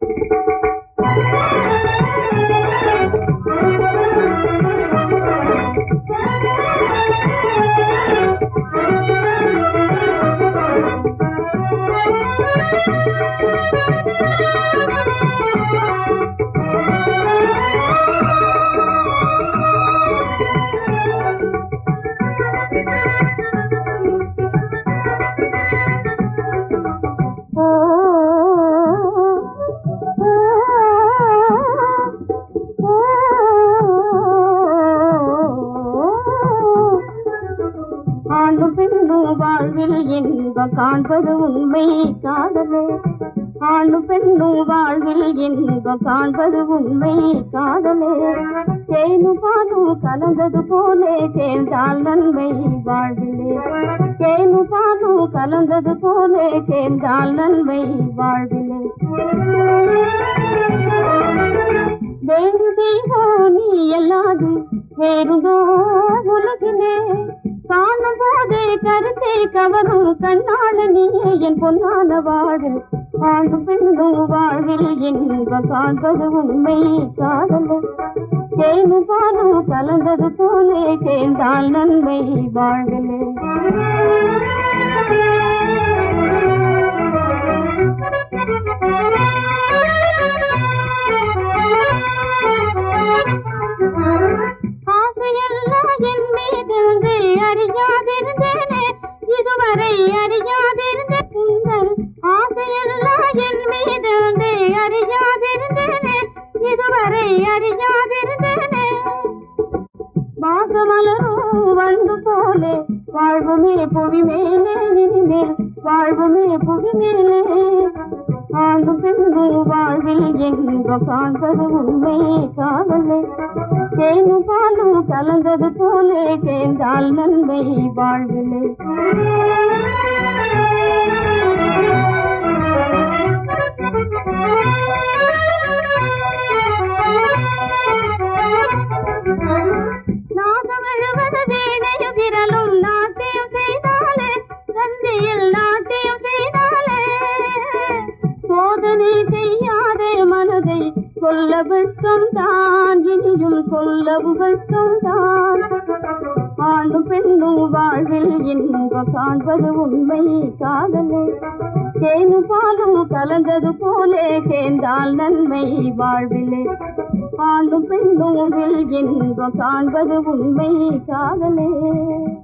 ஆணும் பெண்ணும் வாழ்வில் இன்பம் காண்பது உண்மை காதலே ஆணும் பெண்ணும் வாழ்வில் இன்பம் காண்பது உண்மை காதலே தேனும் பாலும் கலந்தது போலே சேர்ந்தால் நன்மை வாழ்விலே தேனும் பாலும் கலந்தது போலே சேர்ந்தால் நன்மை வாழ்விலே வேறு தெய்வம் நீ எல்லாது வேறுதோ உலகிலே காணும் போதே கருத்தை கவரும் கண்ணாள நீயே என் பொன்னான வாழ்வில் ஆண்டு பெண்ணும் வாழ்வில் இன்பம் காண்பது உண்மை காதலே தேனு பாலும் கலந்தது போலே சேர்ந்தால் நன்மை வாழ்விலே ஆசையெல்லாம் என் மீதிருந்து அறியாதிருந்தேனே இதுவரை அறியாதிருந்த உங்கள் ஆசையெல்லாம் என் மீதிருந்து அறியாதிருந்தேனே இதுவரை அறியாதிருந்தேனே வாசமலரும் வந்து போலே வாழ்வுமே புவி மேலே இனிமேல் வாழ்வுமே புவி மேலே ஆண்டும் பெண்ணும் வாழ்வில் இன்பம் காண்பது உண்மை காதலே தேனும் பாலும் கலந்தது போலே சேர்ந்தால் நன்மை வாழ்விலே நாகம் எழுவது வீணையும் விரலும் நாட்டியம் செய்தாலே சந்தியில் நாட்டியம் செய்தாலே சோதனை செய்யாதே மனதை சொல்ல வெட்கம் தான் இனியும் சொல்ல வெட்கம் தான் ஆணும் பெண்ணும் வாழ்வில் இன்பம் காண்பது உண்மை காதலே தேனு பாலும் கலந்தது போலே சேர்ந்தால் நன்மை வாழ்விலே ஆணும் பெண்ணும் இன்பம் காண்பது உண்மை காதலே